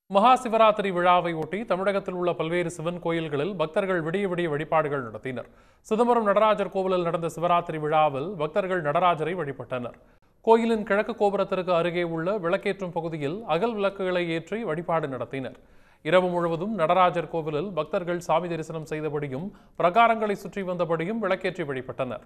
மகா சிவராத்திரி விழாவை ஒட்டி தமிழகத்தில் உள்ள பல்வேறு சிவன் கோயில்களில் பக்தர்கள் விடிய விடிய வழிபாடுகள் நடத்தினர் சிதம்பரம் நடராஜர் கோவிலில் நடந்த சிவராத்திரி விழாவில் பக்தர்கள் நடராஜரை வழிபட்டனர் கோயிலின் கிழக்கு கோபுரத்திற்கு அருகே உள்ள விளக்கேற்றும் பகுதியில் அகல் விளக்குகளை ஏற்றி வழிபாடு நடத்தினர் இரவு முழுவதும் நடராஜர் கோவிலில் பக்தர்கள் சாமி தரிசனம் செய்தபடியும் பிரகாரங்களை சுற்றி வந்தபடியும் விளக்கேற்றி வழிபட்டனர்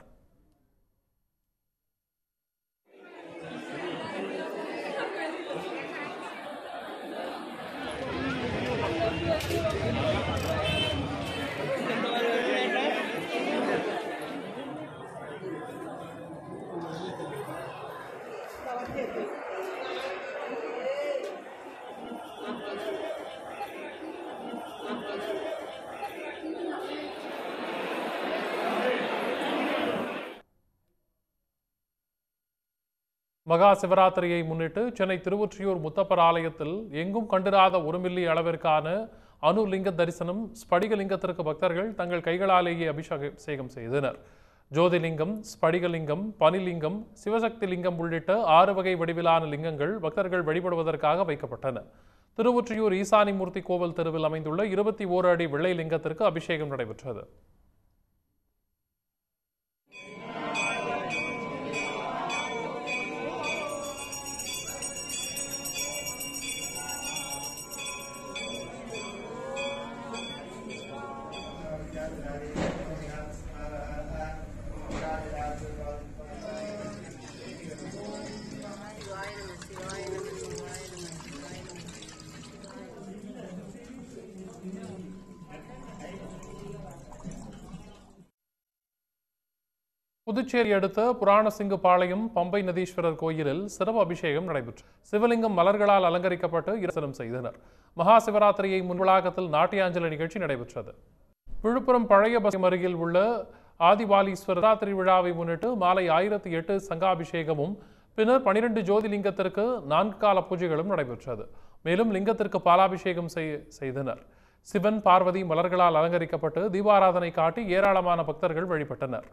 மகா சிவராத்திரியை முன்னிட்டு சென்னை திருவொற்றியூர் முத்தப்பர் ஆலயத்தில் எங்கும் கண்டிராத ஒரு மில்லி அளவிற்கான அணுலிங்க தரிசனம் ஸ்படிகலிங்கத்திற்கு பக்தர்கள் தங்கள் கைகளாலேயே அபிஷேகம் செய்தனர் ஜோதிலிங்கம் ஸ்படிகலிங்கம் பனிலிங்கம் சிவசக்தி லிங்கம் உள்ளிட்ட ஆறு வகை வடிவிலான லிங்கங்கள் பக்தர்கள் வழிபடுவதற்காக வைக்கப்பட்டன திருவொற்றியூர் ஈசானிமூர்த்தி கோவில் தெருவில் அமைந்துள்ள இருபத்தி ஓரு அடி வெள்ளை லிங்கத்திற்கு அபிஷேகம் நடைபெற்றது புதுச்சேரி அடுத்த புராணசிங்குபாளையம் பம்பை நதீஸ்வரர் கோயிலில் சிறப்பு அபிஷேகம் நடைபெற்றது சிவலிங்கம் மலர்களால் அலங்கரிக்கப்பட்டு இரசனம் செய்தனர் மகா சிவராத்திரியை முன்வளாகத்தில் நாட்டியாஞ்சலி நிகழ்ச்சி நடைபெற்றது விழுப்புரம் பழைய பஸ் அருகில் உள்ள ஆதிபாலீஸ்வரர் ராத்திரி விழாவை முன்னிட்டு மாலை ஆயிரத்தி எட்டு சங்காபிஷேகமும் பின்னர் பனிரெண்டு ஜோதிலிங்கத்திற்கு நான்கு கால பூஜைகளும் நடைபெற்றது மேலும் லிங்கத்திற்கு பாலாபிஷேகம் செய்தனர் சிவன் பார்வதி மலர்களால் அலங்கரிக்கப்பட்டு தீபாராதனை காட்டி ஏராளமான பக்தர்கள் வழிபட்டனர்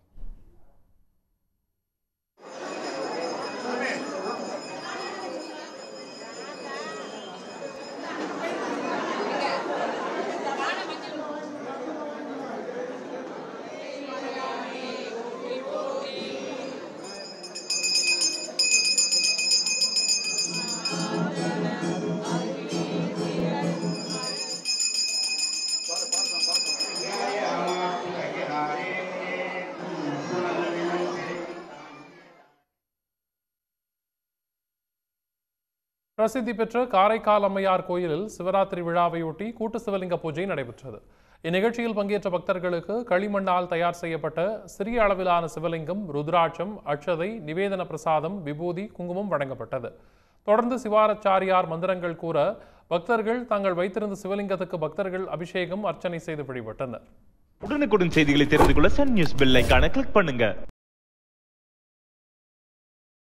பிரசித்தி பெற்ற காரைக்கால் அம்மையார் கோயிலில் சிவராத்திரி விழாவையொட்டி கூட்டு சிவலிங்க பூஜை நடைபெற்றது இந்நிகழ்ச்சியில் பங்கேற்ற பக்தர்களுக்கு களிமண்ணால் தயார் செய்யப்பட்ட சிறிய அளவிலான சிவலிங்கம் ருத்ராட்சம் அட்சதை நிவேதன பிரசாதம் விபூதி குங்குமம் வழங்கப்பட்டது தொடர்ந்து சிவாரச்சாரியார் மந்திரங்கள் கூற பக்தர்கள் தாங்கள் வைத்திருந்த சிவலிங்கத்துக்கு பக்தர்கள் அபிஷேகம் அர்ச்சனை செய்து வழிபட்டனர் உடனுக்குடன் செய்திகளை தெரிந்து கொள்ள சன் நியூஸ் பெல் ஐகானை கிளிக் பண்ணுங்க